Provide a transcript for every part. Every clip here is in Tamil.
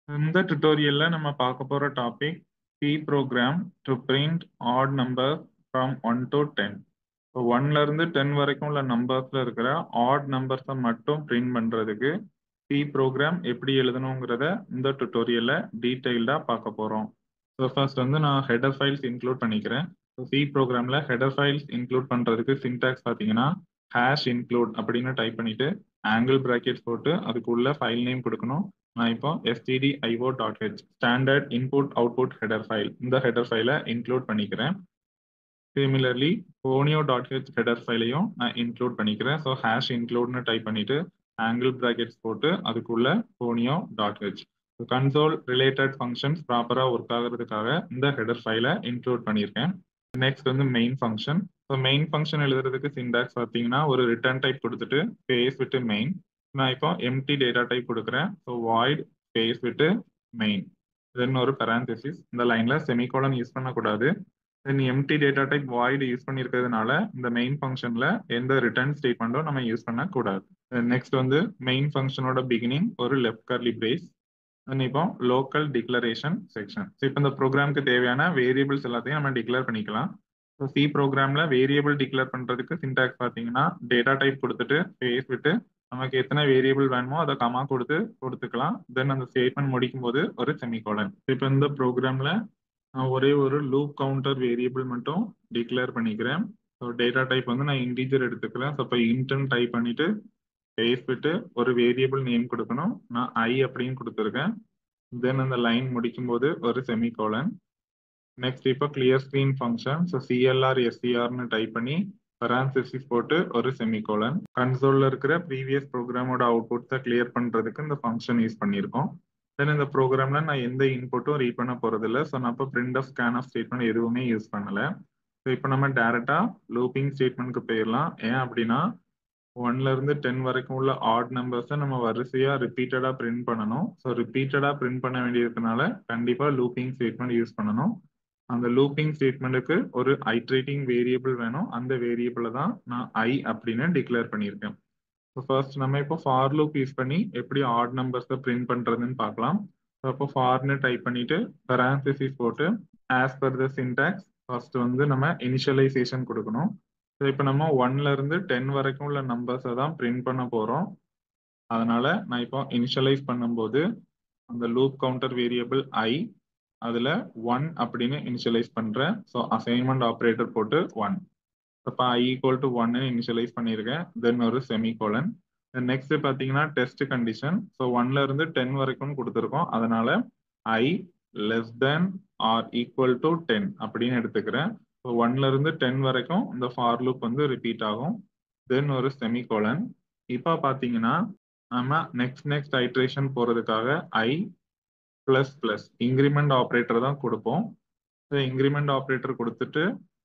இந்த tutorialல நம்ம பார்க்க போற topic C program to print odd numbers from 1 to 10. இப்போ ஒன்ல இருந்து டென் வரைக்கும் உள்ள நம்பர்ஸ்ல இருக்கிற ஆட் நம்பர்ஸை மட்டும் பிரிண்ட் பண்றதுக்கு சி ப்ரோக்ராம் எப்படி எழுதணுங்கிறத இந்த டுட்டோரியல்ல டீட்டெயில்டா பார்க்க போறோம் ஸோ ஃபர்ஸ்ட் வந்து நான் ஹெடர் ஃபைல்ஸ் இன்க்ளூட் பண்ணிக்கிறேன் ஸோ சி ப்ரோக்ராம்ல ஹெடர் ஃபைல்ஸ் இன்க்ளூட் பண்றதுக்கு சின்டாக்ஸ் பார்த்தீங்கன்னா ஹேஷ் இன்க்ளூட் அப்படின்னு டைப் பண்ணிட்டு ஆங்கிள் பிராக்கெட் போட்டு அதுக்குள்ள ஃபைல் நேம் கொடுக்கணும் நான் இப்போ STD IO dot H standard input output header file இந்த ஹெடர் ஃபைலை இன்க்ளூட் பண்ணிக்கிறேன் similarly conio dot H header ஃபைலையும் நான் இன்க்ளூட் பண்ணிக்கிறேன் ஸோ ஹேஷ் இன்க்ளூட்னு டைப் பண்ணிட்டு ஆங்கிள் பிராக்கெட்ஸ் போட்டு அதுக்குள்ள conio dot H console related functions ப்ராப்பராக ஒர்க் ஆகுறதுக்காக இந்த ஹெடர் ஃபைலை இன்க்ளூட் பண்ணியிருக்கேன் நெக்ஸ்ட் வந்து main function so main function எழுதுறதுக்கு சின்டாக்ஸ் பார்த்தீங்கன்னா ஒரு ரிட்டர்ன் டைப் கொடுத்துட்டு ஸ்பேஸ் விட்டு மெயின் நான் இப்போ எம்டி டேட்டா டைப் கொடுக்குறேன் ஸோ வாய்ட் ஸ்பேஸ் விட்டு மெயின் தென் ஒரு பெரான்சிசிஸ் இந்த லைன்ல செமிகோலன் யூஸ் பண்ணக்கூடாது then empty data type void use பண்ணியிருக்கிறதுனால இந்த மெயின் ஃபங்க்ஷன்ல எந்த ரிட்டர்ன் ஸ்டேட்மெண்ட்டும் நம்ம யூஸ் பண்ணக்கூடாது நெக்ஸ்ட் வந்து மெயின் ஃபங்க்ஷனோட பிகினிங் ஒரு லெஃப்ட் கர்லி பிரேஸ் இப்போ லோக்கல் டிக்ளரேஷன் செக்ஷன் ஸோ இப்போ இந்த ப்ரோக்ராம்க்கு தேவையான வேரியபிள்ஸ் எல்லாத்தையும் நம்ம டிக்ளேர் பண்ணிக்கலாம் ஸோ சி ப்ரோக்ராம்ல வேரியபிள் டிக்ளேர் பண்றதுக்கு சின்டாக்ஸ் பார்த்தீங்கன்னா டேட்டா டைப் கொடுத்துட்டு ஸ்பேஸ் விட்டு நமக்கு எத்தனை வேரியபிள் வேணுமோ அதை கமா கொடுத்து கொடுத்துக்கலாம் தென் அந்த ஸ்டேட்மெண்ட் முடிக்கும் போது ஒரு செமிகோலன் இப்போ இந்த ப்ரோக்ராம்ல நான் ஒரே ஒரு லூப் கவுண்டர் வேரியபிள் மட்டும் டிக்ளேர் பண்ணிக்கிறேன் ஸோ டேட்டா டைப் வந்து நான் இன்டீஜர் எடுத்துக்கிறேன் ஸோ இப்போ இன்டன் டைப் பண்ணிட்டு ஸ்பேஸ் விட்டு ஒரு வேரியபிள் நேம் கொடுக்கணும் நான் ஐ அப்படின்னு கொடுத்துருக்கேன் தென் அந்த லைன் முடிக்கும் போது ஒரு செமிகோலன் நெக்ஸ்ட் இப்போ clear screen function so CLR எஸ்சிஆர்னு டைப் பண்ணி பரான்சிசிஸ் போட்டு ஒரு செமிகோலன் கன்சோல்ல இருக்கிற ப்ரீவியஸ் ப்ரோக்ராமோட அவுட்புட்ஸை கிளியர் பண்றதுக்கு இந்த ஃபங்க்ஷன் யூஸ் பண்ணியிருக்கோம் தென் இந்த ப்ரோக்ராம்ல நான் எந்த இன்புட்டும் ரீட் பண்ண போறது இல்லை ஸோ நான் இப்போ print of scan of statement எதுவுமே யூஸ் பண்ணல ஸோ இப்போ நம்ம டேரக்டா லூப்பிங் ஸ்டேட்மெண்ட்க்கு போயிடலாம் ஏன் அப்படின்னா ஒன்ல இருந்து டென் வரைக்கும் உள்ள ஆட் நம்பர்ஸை நம்ம வரிசையா ரிப்பீட்டடா பிரிண்ட் பண்ணணும் ஸோ ரிப்பீட்டடா பிரிண்ட் பண்ண வேண்டியதுனால கண்டிப்பா லூப்பிங் ஸ்டேட்மெண்ட் யூஸ் பண்ணணும் அந்த லூப்பிங் ஸ்டேட்மெண்ட்டுக்கு ஒரு ஐட்ரேட்டிங் வேரியபிள் வேணும் அந்த வேரியபிளை தான் நான் ஐ அப்படின்னு டிக்ளேர் பண்ணியிருக்கேன் ஸோ ஃபர்ஸ்ட் நம்ம இப்போ ஃபார் லூப் யூஸ் பண்ணி எப்படி ஆட் நம்பர்ஸை பிரிண்ட் பண்ணுறதுன்னு பார்க்கலாம் ஸோ அப்போ ஃபார்னு டைப் பண்ணிட்டு பரான்சிசிஸ் போட்டு as per the syntax first வந்து நம்ம இனிஷியலைசேஷன் கொடுக்கணும் ஸோ இப்போ நம்ம ஒன்ல இருந்து டென் வரைக்கும் உள்ள நம்பர்ஸை தான் பிரிண்ட் பண்ண போகிறோம் அதனால நான் இப்போ இனிஷியலைஸ் பண்ணும்போது அந்த லூப் கவுண்டர் வேரியபிள் ஐ அதில் ஒன் அப்படின்னு இனிஷியலைஸ் பண்ணுறேன் ஸோ அசைன்மெண்ட் ஆப்ரேட்டர் போட்டு ஒன் இப்போ ஐ ஈக்குவல் டு ஒன்னு இனிஷியலைஸ் பண்ணியிருக்கேன் தென் ஒரு செமிகோலன் நெக்ஸ்ட் பார்த்தீங்கன்னா டெஸ்ட் கண்டிஷன் ஸோ ஒன்ல இருந்து டென் வரைக்கும் கொடுத்துருக்கோம் அதனால I less than or equal to ten அப்படின்னு எடுத்துக்கிறேன் ஸோ ஒன்ல இருந்து டென் வரைக்கும் இந்த ஃபார் லூப் வந்து ரிப்பீட் ஆகும் தென் ஒரு செமிகோலன் இப்போ பார்த்தீங்கன்னா நம்ம நெக்ஸ்ட் நெக்ஸ்ட் ஐட்ரேஷன் போகிறதுக்காக I plus plus increment operator தான் கொடுப்போம் ஸோ இன்க்ரிமெண்ட் ஆப்ரேட்டர் கொடுத்துட்டு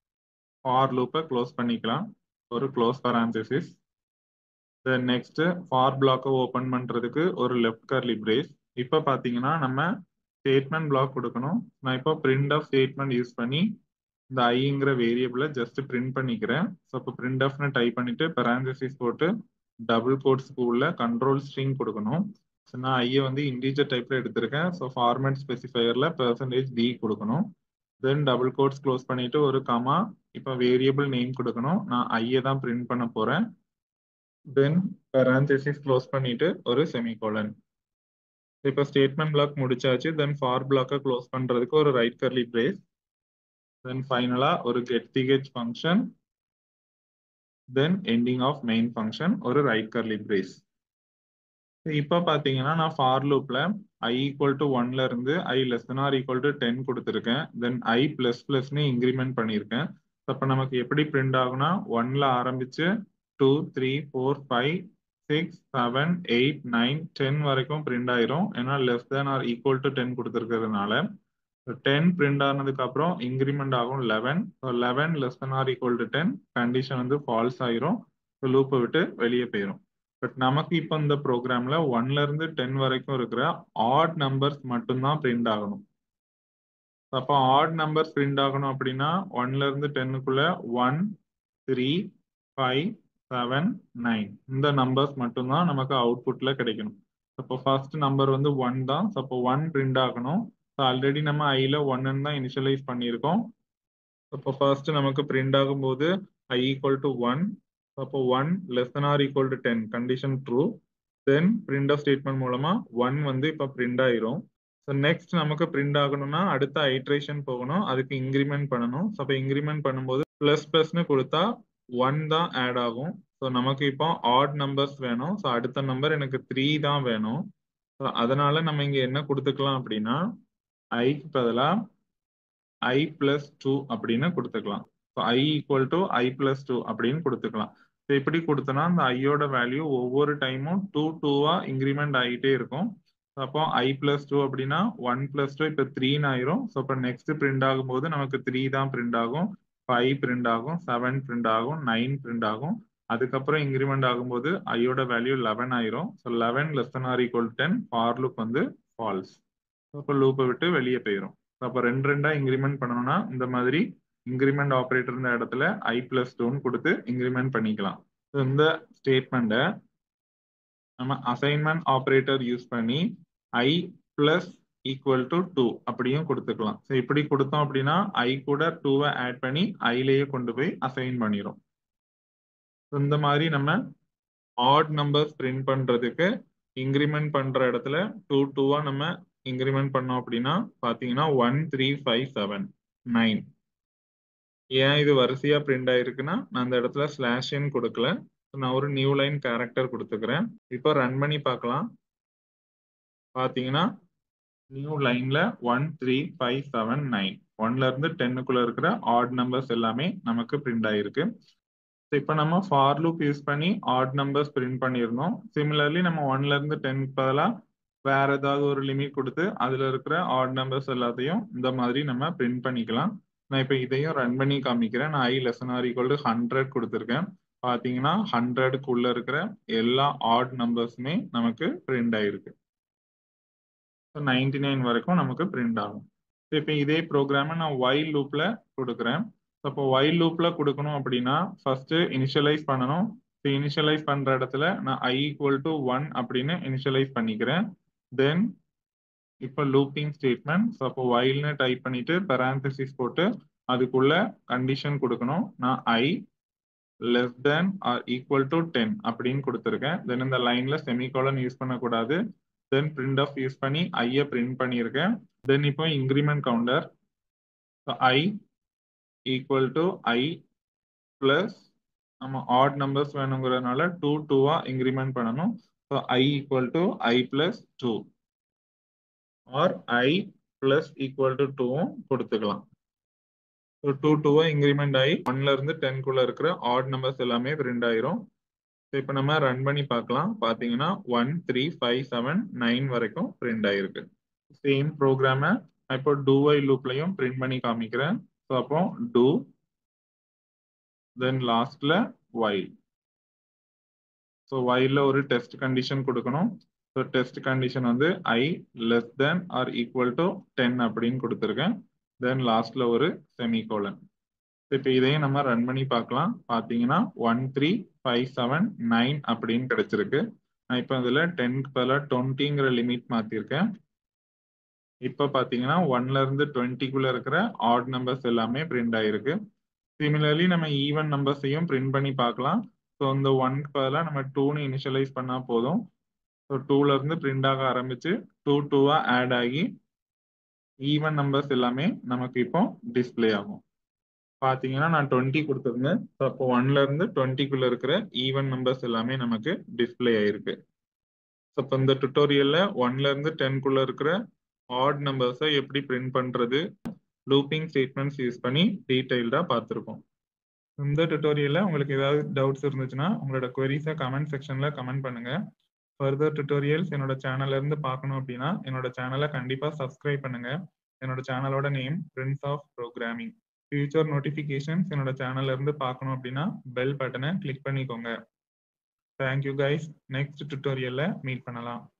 ஃபார் லூப்பை க்ளோஸ் பண்ணிக்கலாம் ஒரு close parenthesis then next for பிளாக்கை ஓப்பன் பண்ணுறதுக்கு ஒரு லெஃப்ட் கர்லி பிரேஸ் இப்போ பார்த்தீங்கன்னா நம்ம ஸ்டேட்மெண்ட் பிளாக் கொடுக்கணும் நான் இப்போ பிரிண்ட் ஆஃப் ஸ்டேட்மெண்ட் யூஸ் பண்ணி இந்த ஐங்கிற வேரியபிளை ஜஸ்ட் பிரிண்ட் பண்ணிக்கிறேன் ஸோ இப்போ பிரிண்ட் ஆஃப்னு டைப் பண்ணிட்டு பரான்சிசிஸ் போட்டு டபுள் கோட்ஸ்க்கு உள்ள கண்ட்ரோல் ஸ்ட்ரிங் கொடுக்கணும் ஸோ நான் ஐயை வந்து இன்டீஜர் டைப்ல எடுத்திருக்கேன் ஸோ ஃபார்மேட் ஸ்பெசிஃபையர்ல பெர்சன்டேஜ் டி கொடுக்கணும் தென் டபுள் கோட்ஸ் க்ளோஸ் பண்ணிட்டு ஒரு கமா இப்போ வேரியபிள் நேம் கொடுக்கணும் நான் ஐயை தான் பிரிண்ட் பண்ண போறேன் தென் பெரான்சிசிஸ் க்ளோஸ் பண்ணிட்டு ஒரு செமிகோலன் இப்போ ஸ்டேட்மெண்ட் பிளாக் முடிச்சாச்சு தென் ஃபார் பிளாக்கை க்ளோஸ் பண்றதுக்கு ஒரு ரைட் கர்லி பிரேஸ் தென் ஃபைனலா ஒரு get CH function then ending of main function ஒரு ரைட் கர்லி பிரேஸ் இப்போ பார்த்தீங்கன்னா நான் ஃபார் லூப்ல ஐ ஈக்குவல் டு ஒன்ல இருந்து I less than or equal to ten கொடுத்துருக்கேன் தென் ஐ பிளஸ் பிளஸ்னு இன்க்ரிமெண்ட் பண்ணியிருக்கேன் அப்போ நமக்கு எப்படி பிரிண்ட் ஆகும்னா ஒன்ல ஆரம்பிச்சு two three four five six seven eight nine ten வரைக்கும் பிரிண்ட் ஆயிரும் ஏன்னா less than or equal to ten கொடுத்துருக்கிறதுனால டென் பிரிண்ட் ஆனதுக்கு அப்புறம் இன்க்ரிமெண்ட் ஆகும் eleven eleven less than or equal to ten condition வந்து ஃபால்ஸ் ஆயிரும் லூப்பை விட்டு வெளியே போயிடும் பட் நமக்கு இப்போ இந்த ப்ரோக்ராம்ல ஒன்ல இருந்து டென் வரைக்கும் இருக்கிற ஆட் நம்பர்ஸ் மட்டும்தான் பிரிண்ட் ஆகணும் அப்போ ஆட் நம்பர்ஸ் பிரிண்ட் ஆகணும் அப்படின்னா ஒன்ல இருந்து டென்னுக்குள்ள one three five seven nine இந்த நம்பர்ஸ் மட்டும்தான் நமக்கு அவுட்புட்ல கிடைக்கணும் இப்போ ஃபர்ஸ்ட் நம்பர் வந்து ஒன் தான் ஸோ அப்போ ஒன் பிரிண்ட் ஆகணும் ஸோ ஆல்ரெடி நம்ம ஐல ஒன்னு தான் இனிஷியலைஸ் பண்ணியிருக்கோம் இப்போ ஃபர்ஸ்ட் நமக்கு பிரிண்ட் ஆகும்போது ஐ ஈக்குவல் டு ஒன் அப்போ one less than or equal to ten condition true then print of statement மூலமா ஒன் வந்து இப்போ பிரிண்ட் ஆயிரும் ஸோ நெக்ஸ்ட் நமக்கு பிரிண்ட் ஆகணும்னா அடுத்த ஐட்ரேஷன் போகணும் அதுக்கு இன்க்ரிமெண்ட் பண்ணணும் ஸோ அப்போ இன்க்ரிமெண்ட் பண்ணும்போது ப்ளஸ் ப்ளஸ்னு கொடுத்தா ஒன் தான் ஆட் ஆகும் ஸோ நமக்கு இப்போ ஆட் நம்பர்ஸ் வேணும் ஸோ அடுத்த நம்பர் எனக்கு த்ரீ தான் வேணும் ஸோ அதனால நம்ம இங்கே என்ன கொடுத்துக்கலாம் அப்படின்னா ஐக்கு பதிலாக ஐ பிளஸ் டூ அப்படின்னு கொடுத்துக்கலாம் so I equal to I plus two அப்படின்னு கொடுத்துக்கலாம் ஸோ இப்படி கொடுத்தோன்னா அந்த ஐயோட வேல்யூ ஒவ்வொரு டைமும் டூ டூவா இன்க்ரிமெண்ட் ஆகிட்டே இருக்கும் அப்போ ஐ பிளஸ் டூ அப்படின்னா ஒன் பிளஸ் டூ இப்போ த்ரீன்னு ஆயிரும் ஸோ இப்போ நெக்ஸ்ட் பிரிண்ட் ஆகும்போது நமக்கு த்ரீ தான் பிரிண்ட் ஆகும் ஃபைவ் பிரிண்ட் ஆகும் செவன் பிரிண்ட் ஆகும் நைன் பிரிண்ட் ஆகும் அதுக்கப்புறம் இன்க்ரிமெண்ட் ஆகும்போது ஐயோட வேல்யூ லெவன் ஆயிரும் so eleven less than or equal ten for loop வந்து ஃபால்ஸ் அப்போ லூப்பை விட்டு வெளியே போயிடும் அப்போ ரெண்டு ரெண்டா இன்க்ரிமெண்ட் பண்ணணும்னா இந்த மாதிரி இன்க்ரிமெண்ட் ஆப்ரேட்டர் இருந்த இடத்துல ஐ பிளஸ் டூன்னு கொடுத்து இன்க்ரிமெண்ட் பண்ணிக்கலாம் இந்த ஸ்டேட்மெண்ட்டை நம்ம அசைன்மெண்ட் ஆப்ரேட்டர் யூஸ் பண்ணி i plus equal to two அப்படியும் கொடுத்துக்கலாம் ஸோ இப்படி கொடுத்தோம் அப்படின்னா ஐ கூட டூவை ஆட் பண்ணி ஐலேயே கொண்டு போய் அசைன் பண்ணிடும் இந்த மாதிரி நம்ம ஆட் நம்பர்ஸ் பிரிண்ட் பண்றதுக்கு இன்க்ரிமெண்ட் பண்ற இடத்துல டூ டூவா நம்ம இன்க்ரிமெண்ட் பண்ணோம் அப்படின்னா பாத்தீங்கன்னா one three five seven nine ஏன் இது வரிசையா பிரிண்ட் ஆயிருக்குன்னா நான் அந்த இடத்துல ஸ்லாஷன் கொடுக்கல நான் ஒரு நியூ லைன் கேரக்டர் கொடுத்துக்கிறேன் இப்போ ரன் பண்ணி பார்க்கலாம் பாத்தீங்கன்னா நியூ லைன்ல one three five seven nine ஒன்ல இருந்து டென்னுக்குள்ள இருக்கிற ஆட் நம்பர்ஸ் எல்லாமே நமக்கு பிரிண்ட் ஆயிருக்கு இப்போ நம்ம ஃபார் லூப் யூஸ் பண்ணி ஆட் நம்பர்ஸ் பிரிண்ட் பண்ணியிருந்தோம் சிமிலர்லி நம்ம ஒன்ல இருந்து டென்க்கு பதிலாக வேற ஏதாவது ஒரு லிமிட் கொடுத்து அதுல இருக்கிற ஆட் நம்பர்ஸ் எல்லாத்தையும் இந்த மாதிரி நம்ம பிரிண்ட் பண்ணிக்கலாம் நான் இப்போ இதையும் ரன் பண்ணி காமிக்கிறேன் நான் i less than or equal to hundred கொடுத்துருக்கேன் பார்த்தீங்கன்னா ஹண்ட்ரடுக்குள்ள இருக்கிற எல்லா ஆட் நம்பர்ஸுமே நமக்கு பிரிண்ட் ஆயிருக்கு நைன்டி நைன் வரைக்கும் நமக்கு பிரிண்ட் ஆகும் இப்போ இதே ப்ரோக்ராமை நான் ஒயில் லூப்ல கொடுக்குறேன் அப்போ ஒயில் லூப்ல கொடுக்கணும் அப்படின்னா ஃபர்ஸ்ட் இனிஷியலைஸ் பண்ணணும் இனிஷியலைஸ் பண்ற இடத்துல நான் ஐ ஈக்குவல் டு ஒன் அப்படின்னு இனிஷியலைஸ் பண்ணிக்கிறேன் தென் இப்போ லூப்பிங் ஸ்டேட்மெண்ட் ஸோ அப்போ ஒயில்னு டைப் பண்ணிட்டு பெராந்தசிஸ் போட்டு அதுக்குள்ள கண்டிஷன் கொடுக்கணும் நான் i less than or equal to ten அப்படின்னு கொடுத்துருக்கேன் தென் இந்த லைன்ல செமிகாலன் யூஸ் பண்ணக்கூடாது தென் பிரிண்ட் ஆஃப் யூஸ் பண்ணி ஐயை பிரிண்ட் பண்ணியிருக்கேன் தென் இப்போ increment counter i equal to I plus நம்ம ஆட் நம்பர்ஸ் வேணுங்கிறதுனால டூ டூவா இன்க்ரிமெண்ட் பண்ணணும் so I equal to I plus two or i plus equal to டூவும் கொடுத்துக்கலாம் ஸோ டூ டூவா இன்க்ரிமெண்ட் ஆகி ஒன்ல இருந்து டென்குள்ள இருக்கிற ஆட் நம்பர்ஸ் எல்லாமே பிரிண்ட் ஆயிரும் இப்போ நம்ம ரன் பண்ணி பார்க்கலாம் பார்த்தீங்கன்னா one three five seven nine வரைக்கும் பிரிண்ட் ஆயிருக்கு சேம் ப்ரோக்ராமை இப்போ டூ ஐ லூப்லையும் பிரிண்ட் பண்ணி காமிக்கிறேன் ஸோ அப்போ டூ தென் லாஸ்ட்ல வைல் ஸோ வைல்ல ஒரு டெஸ்ட் கண்டிஷன் கொடுக்கணும் ஸோ டெஸ்ட் கண்டிஷன் வந்து i less than or equal to ten அப்படின்னு கொடுத்துருக்கேன் தென் லாஸ்ட்ல ஒரு செமிகோலன் இப்போ இதையும் நம்ம ரன் பண்ணி பார்க்கலாம் பார்த்தீங்கன்னா one three five seven nine அப்படின்னு கிடைச்சிருக்கு நான் இப்போ இதில் டென்க்கு பதிலாக டுவெண்ட்டிங்கிற லிமிட் மாற்றிருக்கேன் இப்போ பார்த்தீங்கன்னா ஒன்ல இருந்து டுவெண்ட்டிக்குள்ள இருக்கிற ஆட் நம்பர்ஸ் எல்லாமே பிரிண்ட் ஆயிருக்கு சிமிலர்லி நம்ம ஈவன் நம்பர்ஸையும் பிரிண்ட் பண்ணி பார்க்கலாம் ஸோ இந்த ஒன்க்கு பதிலாக நம்ம டூன்னு இனிஷியலைஸ் பண்ணால் போதும் ஸோ டூல இருந்து பிரிண்ட் ஆக ஆரம்பிச்சு டூ டூவா ஆட் ஆகி ஈவன் நம்பர்ஸ் எல்லாமே நமக்கு இப்போ டிஸ்பிளே ஆகும் பார்த்தீங்கன்னா நான் டுவெண்ட்டி கொடுத்துருந்தேன் ஸோ அப்போ ஒன்ல இருந்து டுவெண்ட்டிக்குள்ள இருக்கிற ஈவன் நம்பர்ஸ் எல்லாமே நமக்கு டிஸ்பிளே ஆயிருக்கு ஸோ இப்போ இந்த டுட்டோரியல்ல ஒன்ல இருந்து டென்குள்ள இருக்கிற ஆட் நம்பர்ஸை எப்படி பிரிண்ட் பண்றது லூப்பிங் ஸ்டேட்மெண்ட்ஸ் யூஸ் பண்ணி டீடைல்டா பார்த்துருக்கோம் இந்த டுட்டோரியல்ல உங்களுக்கு ஏதாவது டவுட்ஸ் இருந்துச்சுன்னா உங்களோட கொரிஸை கமெண்ட் செக்ஷன்ல கமெண்ட் பண்ணுங்க ஃபர்தர் டுட்டோரியல்ஸ் என்னோட சேனல்ல இருந்து பார்க்கணும் அப்படின்னா என்னோட சேனலை கண்டிப்பா சப்ஸ்கிரைப் பண்ணுங்க என்னோட சேனலோட name prince of programming future notifications என்னோட சேனல்ல இருந்து பார்க்கணும் அப்படின்னா பெல் பட்டனை கிளிக் பண்ணிக்கோங்க தேங்க்யூ கைஸ் நெக்ஸ்ட் டுட்டோரியல்ல மீட் பண்ணலாம்